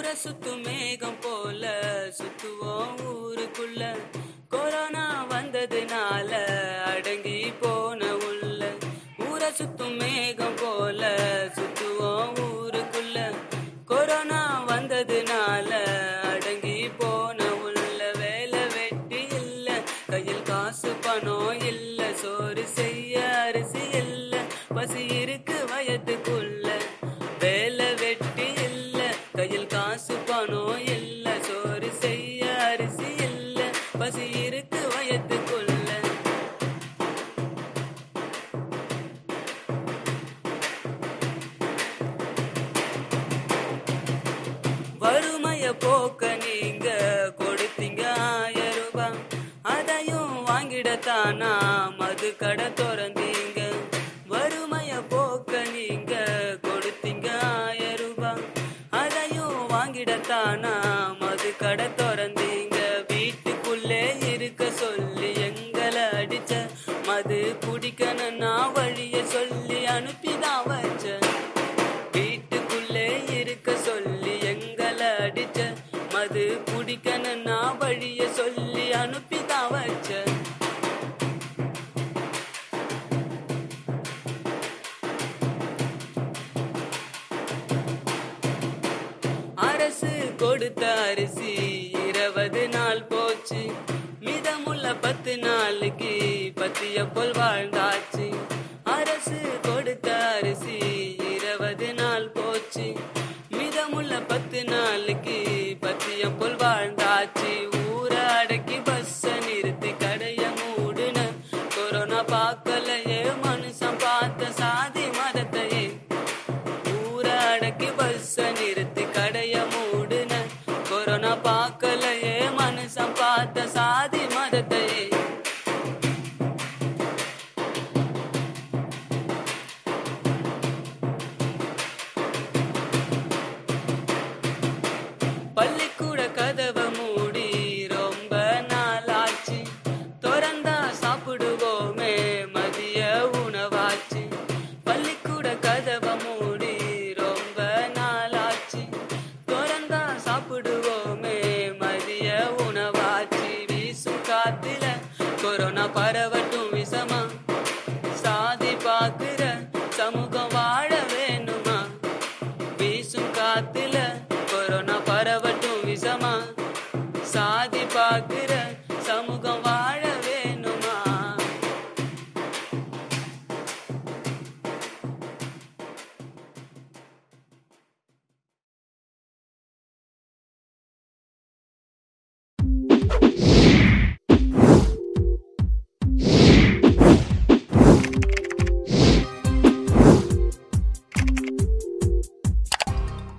ஊரை சுத்தும் மேகம் போல சுத்துவோம் ஊருக்குள்ள கொரோனா வந்ததுனால அடங்கி போன உள்ள ஊரை சுத்தும் மேகம் போல சுத்துவோம் ஊருக்குள்ள கொரோனா வந்ததுனால அடங்கி போன உள்ள வேலை வெட்டி இல்ல கையில் காசு பணம் இல்ல சோறு செய்ய அரிசி இல்ல பசி இருக்கு வயதுக்குள்ள வேலை வெட்டி இல்ல கையில் காசு பணம் இல்ல சோறு செய்ய அரிசி இல்ல பசி இருக்கு வயதுக்குள்ள வறுமைய போக்க நீங்க கொடுத்தீங்க ஆயிரம் ரூபாய் அதையும் வாங்கிடத்தானா மது கடை திறந்தீங்க வறுமைய போக்க நீங்க கொடுத்தீங்க ஆயிரம் ரூபாய் அதையும் வாங்கிடத்தானா மது கடை திறந்தீங்க வீட்டுக்குள்ளே இருக்க சொல்லி எங்களை அடிச்ச மது குடிக்கணும்னா வழிய சொல்லி அனுப்பிதான் வச்ச வீட்டுக்குள்ளே இருக்க சொல்லி எங்களை அடிச்ச மது குடிக்கணும்னா வழிய சொல்லி அனுப்பிதான் வச்ச அரசு கொடுத்த அரிசி இருபது நாள் போச்சு மீதமுள்ள பத்து நாளுக்கு பத்திய போல் வாழ்ந்தாச்சு அரசு கொடுத்த அரிசி இருபது நாள் போச்சு மீதமுள்ள பத்து நாளுக்கு பத்தியம் போல் வாழ்ந்தாச்சு ஊரை அடக்கி பஸ்ஸ நிறுத்தி கடைய மூடுன கொரோனா பார்க்கலையே மனுஷன் பார்த்த சாதி மதத்தையே ஊரை அடக்கி பஸ்ஸ நிறுத்தி கடைய மூடுன கொரோனா பார்க்கலையே மனுஷன் பார்த்த சாதி மதத்தையே பள்ளிக்கூட கதவை மூடி ரொம்ப நாளாச்சு திறந்தா சாப்பிடுவோமே மதிய உணவாச்சு பள்ளிக்கூட கதவை மூடி ரொம்ப நாளாச்சு திறந்தா சாப்பிடுவோமே மதிய உணவாச்சு வீசும் காத்துல கொரோனா பர